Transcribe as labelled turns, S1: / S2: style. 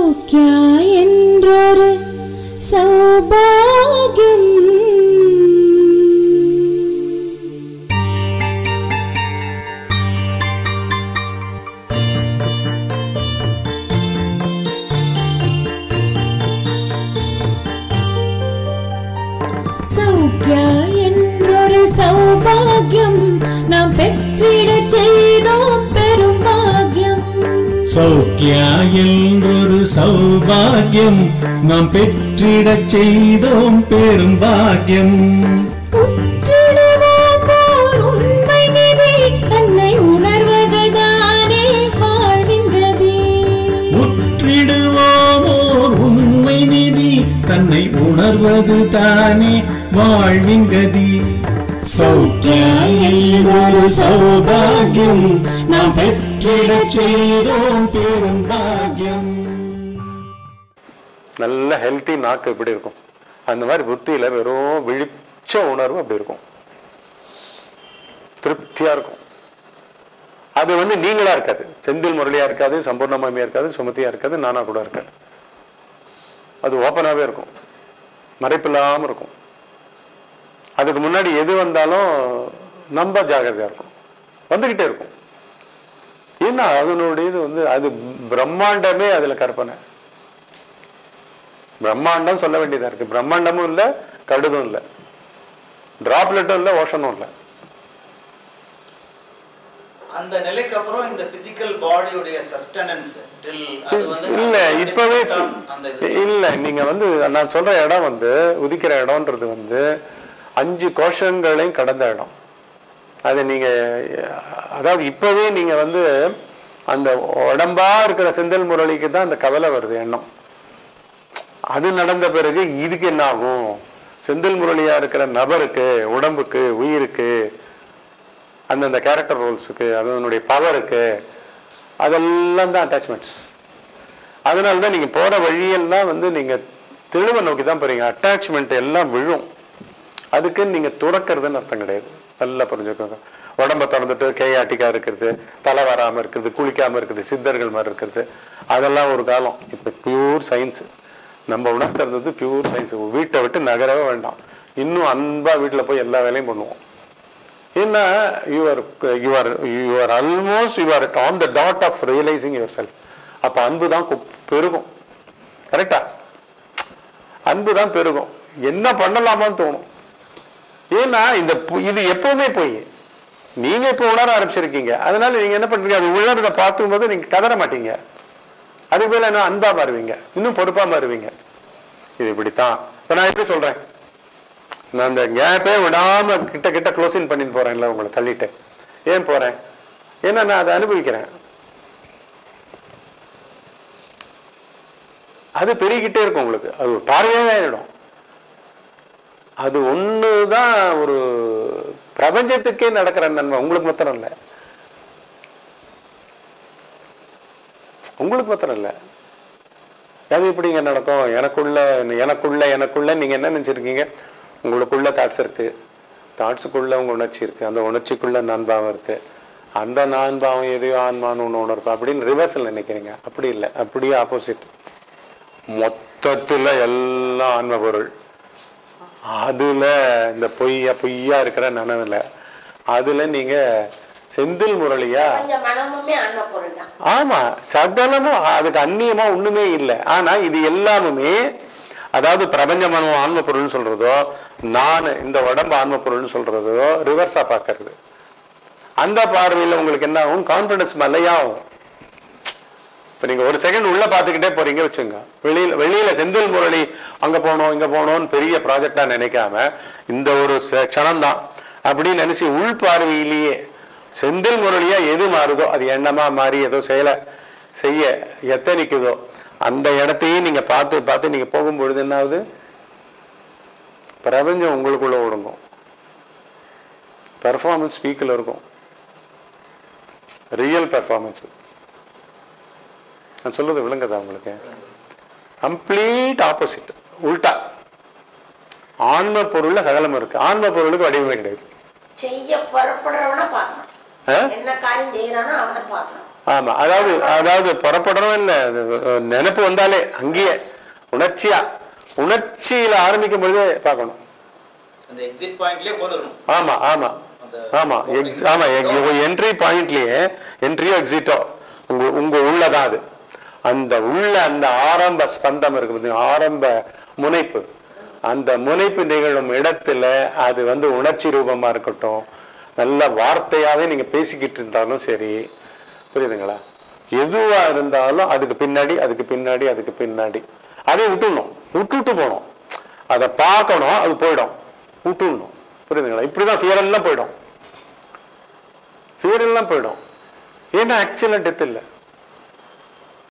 S1: சௌக்கியா என்றொரு சௌபாகியம் சௌக்கியா என்றொரு சௌபாகியம் நாம் பெற்றிடச் செய்தோம் பெரும் பாக்கியம்
S2: சௌக்கியா என்றொரு சௌபாகியம் நாம் பெற்றிடச் செய்தோம் பெரும் பாக்கியம்
S1: உற்றிடுவோம் ஓர் உண்மை நிதி தன்னை உணர்வதுதானே வாழ்வின் கதி
S2: உற்றிடுவோம் ஓர் உண்மை நிதி தன்னை உணர்வது தானே வாழ்வின் கதி சௌக்கியா என்றொரு சௌபாகியம் நாம் பெற்றிடச் செய்தோம் பெரும் பாக்கியம்
S3: நல்ல ஹெல்த்தி நாக்கு இப்படி இருக்கும் அந்த மாதிரி புத்தியில வெறும் விழிச்ச உணர்வு அப்படி இருக்கும் திருப்தியா இருக்கும் அது வந்து நீங்களா இருக்காது செந்தில் முரளியா இருக்காது சம்பூர்ணமாமியா இருக்காது சுமதியா இருக்காது நானா கூட இருக்காது அது ஓப்பனாவே இருக்கும் மறைப்பில்லாம இருக்கும் அதுக்கு முன்னாடி எது வந்தாலும் நம்ம ஜாகிரதையா இருக்கும் வந்துகிட்டே இருக்கும் ஏன்னா அதனுடைய இது வந்து அது பிரம்மாண்டமே அதுல கற்பனை பிரம்மாண்டம் சொல்ல வேண்டியதா இருக்கு பிரம்மாண்டமும் இல்ல கடுதும் இல்ல டிராப்லெட்டும் இல்ல ஓஷனும் இல்ல
S4: அந்த நிலைக்கு அப்புறம் இந்த பிசிக்கல் பாடியுடைய சஸ்டனன்ஸ் டில் அது வந்து
S3: இல்ல இப்பவே
S4: அந்த இது
S3: இல்ல நீங்க வந்து நான் சொல்ற இடம் வந்து உதிக்கிற இடம்ன்றது வந்து அஞ்சு கோஷங்களையும் கடந்த இடம் அது நீங்க அதாவது இப்பவே நீங்க வந்து அந்த உடம்பா இருக்கிற செந்தில் முரளிக்கு தான் அந்த கவலை வருது எண்ணம் அது நடந்த பிறகு இதுக்கு என்ன ஆகும் செந்தில் முரளியா இருக்கிற நபருக்கு உடம்புக்கு உயிருக்கு அந்தந்த கேரக்டர் ரோல்ஸுக்கு அதனுடைய பவருக்கு அதெல்லாம் தான் அட்டாச்மெண்ட்ஸ் அதனால தான் நீங்கள் போகிற வழியெல்லாம் வந்து நீங்கள் தெளிவை நோக்கி தான் போறீங்க அட்டாச்மெண்ட் எல்லாம் விழும் அதுக்குன்னு நீங்கள் துறக்கிறதுன்னு அர்த்தம் கிடையாது நல்லா புரிஞ்சுக்கோங்க உடம்ப திறந்துட்டு கேயாட்டிக்கா இருக்கிறது தலை வராமல் இருக்கிறது குளிக்காமல் இருக்கிறது சித்தர்கள் மாதிரி இருக்கிறது அதெல்லாம் ஒரு காலம் இப்போ பியூர் சயின்ஸ் நம்ம உணர்த்துறது பியூர் சயின்ஸ் வீட்டை விட்டு நகரவே வேண்டாம் இன்னும் அன்பா வீட்டில் போய் எல்லா வேலையும் பண்ணுவோம் ஏன்னா you're you're you're almost you're on the dot of realizing yourself அப்போ அன்பு தான் கு- பெருகும் கரெக்டா அன்பு தான் பெருகும் என்ன பண்ணலாமான்னு தோணும் ஏன்னா இந்த பு- இது எப்பவுமே போய் நீங்க இப்போ உணர ஆரம்பிச்சிருக்கீங்க அதனால நீங்க என்ன பண்றீங்க அது உணர்றத பார்த்தும் போது நீங்க கதற மாட்டீங்க அதுக்கு மேல என்ன அன்பா மாறுவீங்க இன்னும் பொறுப்பா மாறுவீங்க இது இப்படித்தான் இப்ப நான் எப்படி சொல்றேன் நான் அந்த கேப்பே விடாம கிட்ட கிட்ட க்ளோசிங் பண்ணிட்டு போறேன்ல உங்களை தள்ளிட்டு ஏன் போறேன் ஏன்னா நான் அதை அனுபவிக்கிறேன் அது பெருகிட்டே இருக்கும் உங்களுக்கு அது ஒரு பார்வையாவே ஆயிடும் அது ஒண்ணுதான் ஒரு பிரபஞ்சத்துக்கே நடக்கிற நன்மை உங்களுக்கு மாத்திரம் இல்லை உங்களுக்கு மாத்திரம் இல்லை அது எப்படிங்க நடக்கும் எனக்குள்ள எனக்குள்ள எனக்குள்ள நீங்க என்ன நினைச்சிருக்கீங்க உங்களுக்குள்ள தாட்ஸ் இருக்கு தாட்ஸுக்குள்ள உங்க உணர்ச்சி இருக்கு அந்த உணர்ச்சிக்குள்ள நான்பாவம் இருக்கு அந்த நான்பாவம் எதையோ ஆன்மான்னு ஒன்று உணர்ப்பு அப்படின்னு ரிவர்சல் நினைக்கிறீங்க அப்படி இல்லை அப்படியே ஆப்போசிட் மொத்தத்துல எல்லாம் ஆன்ம பொருள் அதுல இந்த பொய்யா பொய்யா இருக்கிற நனவுல அதுல நீங்க செந்தில் முரளியா
S5: கொஞ்சம் மனமுமே அன்ன பொருள் தான்
S3: ஆமா சகலமும் அதுக்கு அந்நியமா ஒண்ணுமே இல்லை ஆனா இது எல்லாமுமே அதாவது பிரபஞ்ச மனம் ஆன்ம பொருள்னு சொல்றதோ நான் இந்த உடம்பு ஆன்ம பொருள்னு சொல்றதோ ரிவர்ஸா பார்க்கறது அந்த பார்வையில் உங்களுக்கு என்ன ஆகும் கான்ஃபிடன்ஸ் மலையாகும் இப்போ நீங்க ஒரு செகண்ட் உள்ள பார்த்துக்கிட்டே போறீங்க வச்சுங்க வெளியில வெளியில செந்தில் முரளி அங்க போனோம் இங்க போனோம்னு பெரிய ப்ராஜெக்டா நினைக்காம இந்த ஒரு க்ஷணம் தான் அப்படின்னு நினைச்சு உள் பார்வையிலேயே செந்தில் முரளியா எது மாறுதோ அது எண்ணமா மாறி ஏதோ செயலை செய்ய எத்தனிக்குதோ அந்த இடத்தையும் நீங்க பார்த்து பார்த்து நீங்க போகும்பொழுது என்ன ஆகுது பிரபஞ்சம் உங்களுக்குள்ள ஒடுங்கும் பெர்ஃபார்மன்ஸ் ஸ்பீக்கில் இருக்கும் ரியல் பெர்ஃபார்மன்ஸ் நான் சொல்றது விளங்குதா உங்களுக்கு கம்ப்ளீட் ஆப்போசிட் உல்டா ஆன்ம பொருள்ல சகலம் இருக்கு ஆன்ம பொருளுக்கு வடிவமே கிடையாது
S5: செய்ய புறப்படுறவன பார்க்கணும்
S3: ஆ?
S5: என்ன காரியம் செய்யறானோ அவனை பார்க்கணும்
S3: ஆமா அதாவது அதாவது புறப்படணும் என்ன அது, அஹ், நினைப்பு வந்தாலே அங்கேயே உணர்ச்சியா உணர்ச்சியில ஆரம்பிக்கும் பொழுதே பார்க்கணும்
S4: அந்த எக்ஸிட் பாயிண்ட்லயே போதுக்கணும்
S3: ஆமா ஆமா
S4: அந்த-
S3: ஆமா எக்ஸ் ஆமா என்ட்ரி பாயிண்ட்லயே என்ட்ரியோ எக்ஸிட்டோ உங்க உங்க உள்ளதான் அது அந்த உள்ள அந்த ஆரம்ப ஸ்பந்தம் இருக்கு பாத்தீங்களா, ஆரம்ப முனைப்பு அந்த முனைப்பு நிகழும் இடத்துல அது வந்து உணர்ச்சி ரூபமா இருக்கட்டும் நல்ல வார்த்தையாவே நீங்க பேசிக்கிட்டு இருந்தாலும் சரி புரியுதுங்களா எதுவா இருந்தாலும் அதுக்கு பின்னாடி அதுக்கு பின்னாடி அதுக்கு பின்னாடி அதை விட்டுடணும் விட்டுட்டு போகணும் அதை பார்க்கணும் அது போயிடும் விட்டுடணும் புரியுதுங்களா இப்படிதான் ஃபியர் எல்லாம் போயிடும் ஃபியர் எல்லாம் போயிடும் ஏன்னா ஆக்சுவலாக டெத் இல்லை